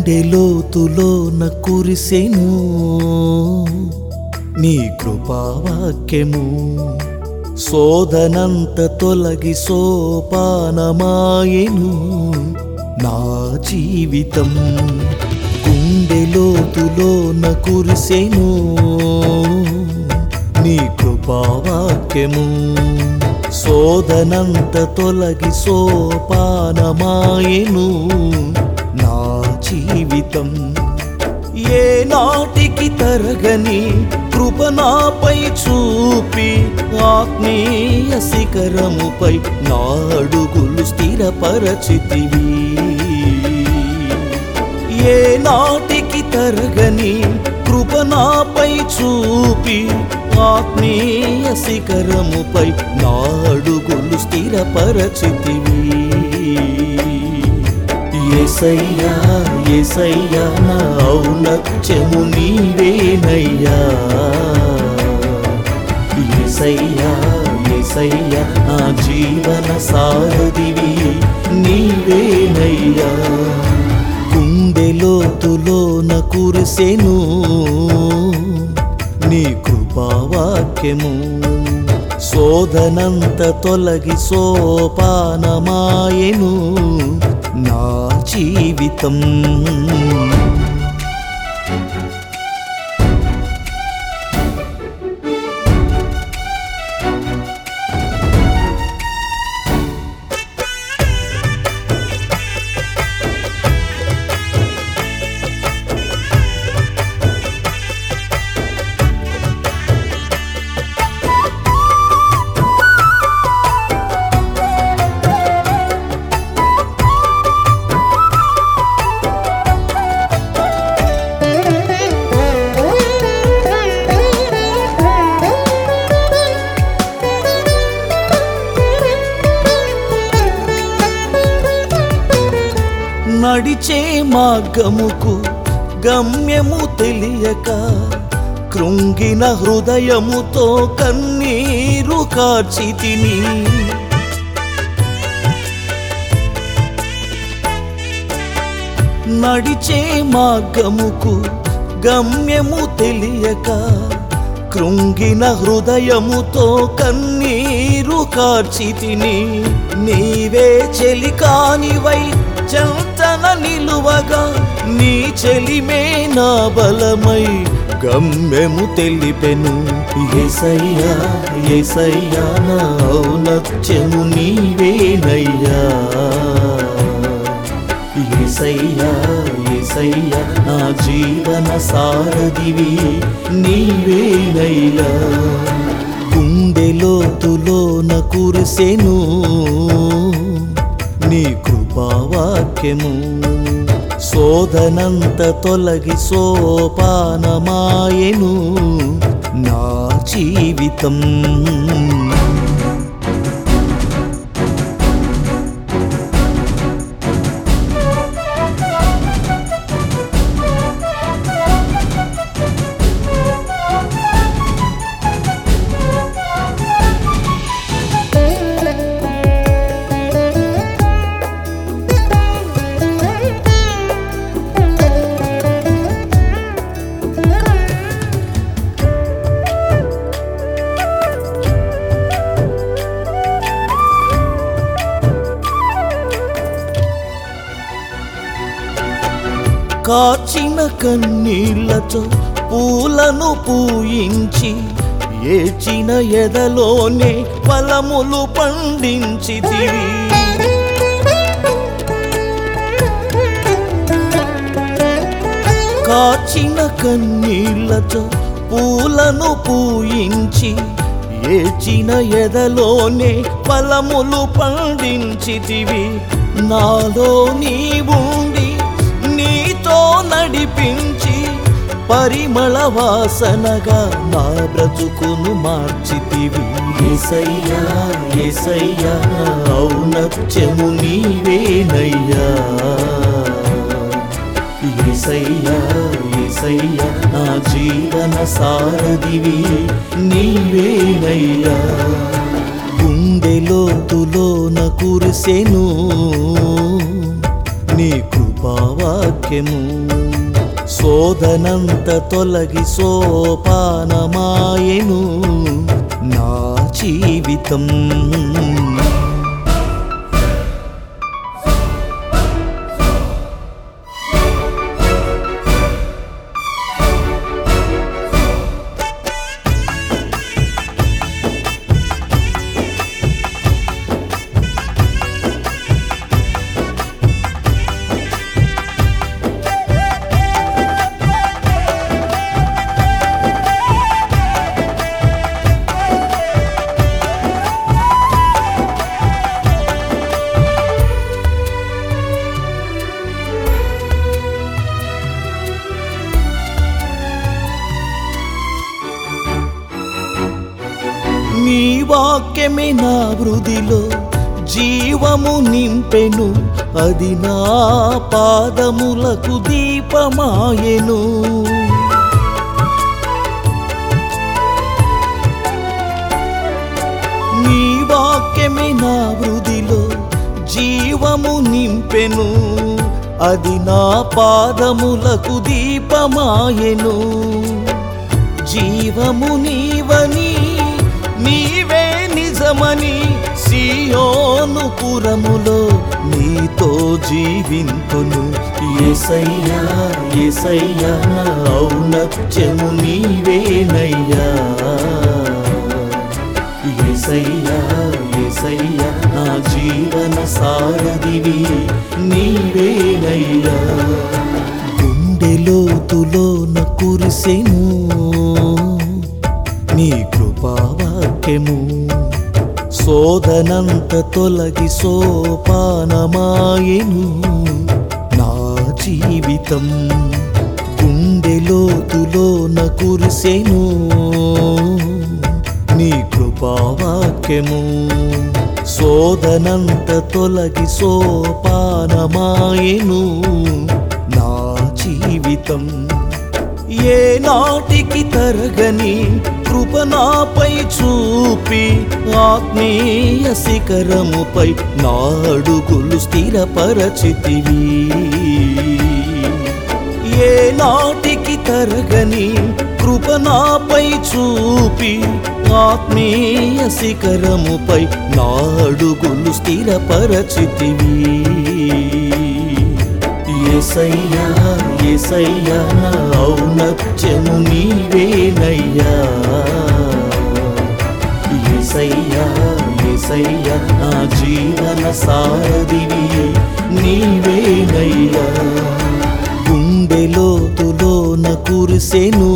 గుండె లోతులోన కురిసెను నీ కృపావాక్యము శోధనంత తొలగి సోపానమాయెను నా జీవితం గుండె లోతులోన కురిసెను నీ కృపావాక్యము శోధనంత తొలగి సోపానమాయెను నా జీవితం ఏ నాటికి తరగని కృప నాపై చూపి ఆత్మీయ శిఖరముపై నాడుగులు స్థిరపరచితివి ఏ నాటికి తరగని కృప నాపై చూపి ఆత్మీయ శిఖరముపై నాడుగులు స్థిరపరచితివి ఎసయ్యా ఎసయ్యా నా ఔనత్యము నీవేనయ్యా ఎసయ్యా ఎసయ్యా నా జీవన సారథివి నీవేనయ్యా గుండె లోతులోన కురిసెను నీ కృపావాక్యము శోధనంత తొలగి సోపానమాయెను నా జీవితం నడిచే మార్గముకు గమ్యము తెలియక కృంగిన హృదయముతో కన్నీరు కార్చి తిని నడిచే మార్గముకు గమ్యము తెలియక కృంగిన హృదయముతో కన్నీరు కార్చి తిని నీవే చెలికానివై చంతన నిలువగా నీ చెలిమే నా బలమై గమ్యము తెలిపెను ఎసయ్యా ఎసయ్యా నా ఔనత్యము నీవేనయ్యా ఏసయ్యా ఏసయ్యా నా జీవన సారథివి నీవేనయ్యా గుండె లోతులోన కురిసెను నీ కృపావాక్యము శోధనంత తొలగి సోపానమాయెను నా జీవితం కాచిన కన్నీళ్లతో పూలను పూయించి ఏచిన ఎదలోనే ఫలములు పండించితివి కాచిన కన్నీళ్లతో పూలను పూయించి ఏచిన ఎదలోనే ఫలములు పండించితివి నాలో నీవుండి నీతో నడిపించి పరిమళ వాసనగా నా బ్రతుకును మార్చితివి ఏసయ్యా ఏసయ్యా ఔనత్యము నీవేనయ్యా ఏసయ్యా ఏసయ్యా నా జీవన సారథివి నీవేనయ్యా గుండె లోతులోన కురిసెను నీ కృప కృపావాక్యము శోధనంత తొలగి సోపానమాయెను నా జీవితం నీ వాక్యమే నా వృదిలో జీవము నింపెను అది నా పాదములకు దీపమాయెను నీ వాక్యమే నా వృదిలో జీవము నింపెను అది నా పాదములకు దీపమాయెను జీవము నీవని నీవే నిజమని సియోను పురములో నీతో జీవింతును ఎసయ్యా ఎసయ్యా ఔనత్యము నీవేనయ్యా ఎసయ్యా ఎసయ్యా నా జీవన సారథివి నీవేనయ్యా గుండెలోతులోన కురిసెను నీ కృపావాక్యము శోధనంత తొలగి సోపానమాయెను నా జీవితం గుండెలోతులోన కురిసెను నీ కృపావాక్యము శోధనంత తొలగి సోపానమాయెను నా జీవితం ఏ నాటికి తరగని కృప నాపై చూపి ఆత్మీయ శిఖరముపై నాడుగులు స్థిరపరచితివి ఏ నాటికి తరగని కృప నాపై చూపి ఆత్మీయ శిఖరముపై నాడుగులు స్థిరపరచితివి ఎసయ్యా ఎసయ్యా నా ఔనత్యము నీవేనయ్యా ఎసయ్యా ఎసయ్యా నా జీవన సారథివి నీవేనయ్యా గుండెలోతులోన కురిసెను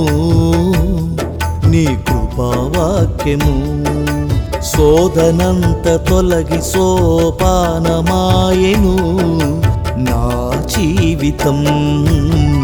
నీ కృపావాక్యము శోధనంత తొలగి సోపానమాయెను నా జీవితం